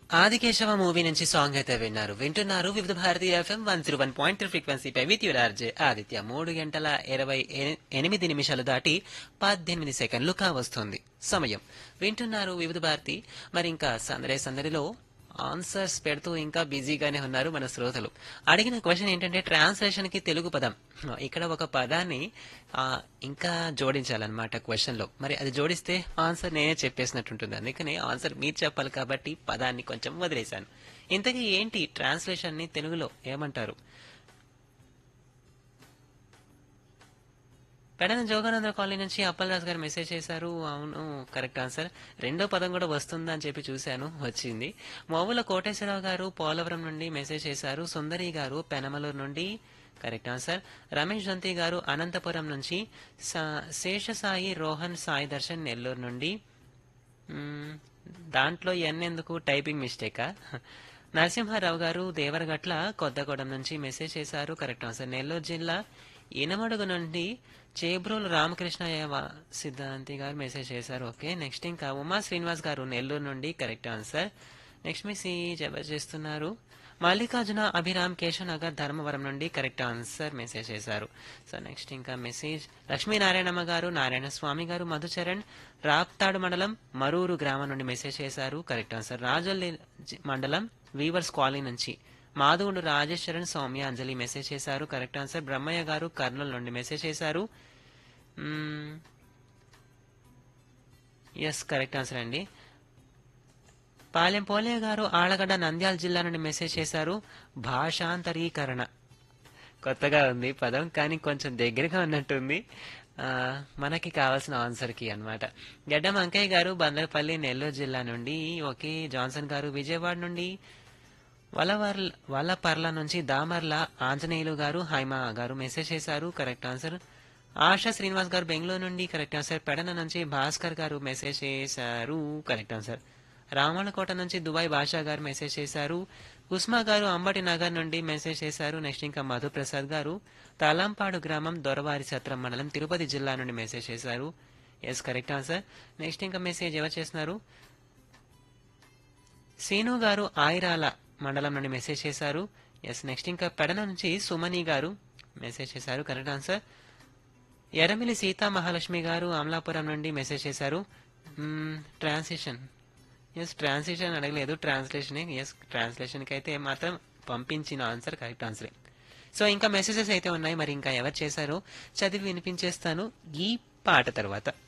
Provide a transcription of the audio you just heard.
Aadikeshava movie నుంచి song అయితే విన్నారు వింటున్నారు వివిధ భారతీయ FM one zero one point three ఫ్రీక్వెన్సీపై విత్ యువర్ ఆర్జే ఆదిత్య మూడు గంటల ఇరవై ఎ- ఎనిమిది నిమిషాలు దాటి పద్దెనిమిది సెకండ్లు కావస్తుంది సమయం వింటున్నారు వివిధ భారతి మరి ఇంకా సందడే సందడిలో ఆన్సర్స్ పెడుతూ ఇంకా బిజీగానే ఉన్నారు మన శ్రోతలు అడిగిన క్వశ్చన్ ఏంటంటే ట్రాన్స్లేషన్ కి తెలుగు పదం ఇక్కడ ఒక పదాన్ని ఆ, ఇంకా జోడించాలన్నమాట క్వశ్చన్ లో మరి అది జోడిస్తే ఆన్సర్ నేనే చెప్పేసినట్టుంటుంది అందుకని ఆన్సర్ మీరు చెప్పాలి కాబట్టి పదాన్ని కొంచెం వదిలేశాను ఇంతకీ ఏంటి ట్రాన్స్లేషన్ ని తెలుగులో ఏమంటారు పెడన జోగానంద కాలనీ నుంచి అప్పలరాజు గారు మెసేజ్ చేశారు అవును కరెక్ట్ ఆన్సర్ రెండో పదం కూడా వస్తుందా అని చెప్పి చూశాను వచ్చింది మోవుల కోటేశ్వరరావు గారు పోలవరం నుండి మెసేజ్ చేశారు సుందరి గారు పెనమలూరు నుండి కరెక్ట్ ఆన్సర్ రమేష్ దంతి గారు అనంతపురం నుంచి సా- శేషసాయి రోహన్ సాయి దర్శన్ నెల్లూరు నుండి మ్మ్, దాంట్లో ఎన్ ఎందుకు టైపింగ్ మిస్టేకా నరసింహారావు గారు దేవరగట్ల కొత్తగూడెం నుంచి మెసేజ్ చేశారు కరెక్ట్ ఆన్సర్ నెల్లూరు జిల్లా ఇనమడుగు నుండి చేబ్రోలు రామకృష్ణయ్య వా- సిద్ధాంతి గారు మెసేజ్ చేశారు ఓకే నెక్స్ట్ ఇంకా ఉమా శ్రీనివాస్ గారు నెల్లూరు నుండి కరెక్ట్ ఆన్సర్ నెక్స్ట్ మిస్ జబర్ చేస్తున్నారు మల్లికార్జున అభిరామ్ కేశవనగర్ ధర్మవరం నుండి కరెక్ట్ ఆన్సర్ మెసేజ్ చేశారు సో నెక్స్ట్ ఇంకా మెసేజ్ లక్ష్మీనారాయణమ్మ గారు నారాయణ స్వామి గారు మధుచరణ్ రాప్తాడు మండలం మరూరు గ్రామం నుండి మెసేజ్ చేశారు కరెక్ట్ ఆన్సర్ రాజోల్లి జి- మండలం వీవర్స్ కాలనీ నుంచి మాధవుడు రాజేశ్వరన్ సౌమ్య అంజలి మెసేజ్ చేశారు కరెక్ట్ ఆన్సర్ బ్రహ్మయ్య గారు కర్నూలు నుండి మెసేజ్ చేశారు ఎస్ కరెక్ట్ ఆన్సర్ అండి పాలెం పోలే గారు ఆళ్లగడ్డ నంద్యాల జిల్లా నుండి మెసేజ్ చేశారు భాషాంతరీకరణ కొత్తగా ఉంది పదం కానీ కొంచెం దగ్గరగా ఉన్నట్టుంది ఆ, మనకి కావాల్సిన ఆన్సర్ కి అనమాట గడ్డం అంకయ్య గారు బందరపల్లి నెల్లూరు జిల్లా నుండి ఓకే జాన్సన్ గారు విజయవాడ నుండి వలవర్ల వల్లపర్ల నుంచి దామర్ల ఆంజనేయులు గారు హైమ గారు మెసేజ్ చేశారు కరెక్ట్ ఆన్సర్ ఆశా శ్రీనివాస్ గారు బెంగళూరు నుండి కరెక్ట్ ఆన్సర్ పెడన నుంచి భాస్కర్ గారు మెసేజ్ చేశారు కరెక్ట్ ఆన్సర్ రామణకోట నుంచి దుబాయ్ భాషా గారు మెసేజ్ చేశారు ఉస్మా గారు అంబటి నగర్ నుండి మెసేజ్ చేశారు నెక్స్ట్ ఇంకా మధుప్రసాద్ గారు తలంపాడు గ్రామం దొరవారి సత్రం మండలం తిరుపతి జిల్లా నుండి మెసేజ్ చేశారు ఎస్ కరెక్ట్ ఆన్సర్ నెక్స్ట్ ఇంకా మెసేజ్ ఎవరు చేస్తున్నారు సీను గారు ఆయిరాల మండలం నుండి మెసేజ్ చేశారు ఎస్ నెక్స్ట్ ఇంకా పెడన నుంచి సుమని గారు మెసేజ్ చేశారు కరెక్ట్ ఆన్సర్ ఎర్రమిలి సీతా మహాలక్ష్మి గారు అమలాపురం నుండి మెసేజ్ చేశారు ట్రాన్సిషన్ ఎస్ ట్రాన్సిషన్ అడగలేదు ట్రాన్స్లేషన్ ఎస్ ట్రాన్స్లేషన్కి అయితే మాత్రం పంపించిన ఆన్సర్ కరెక్ట్ ఆన్సరే సో ఇంకా మెసేజెస్ అయితే ఉన్నాయి మరి ఇంకా ఎవరు చేశారో చదివి వినిపించేస్తాను ఈ పాట తర్వాత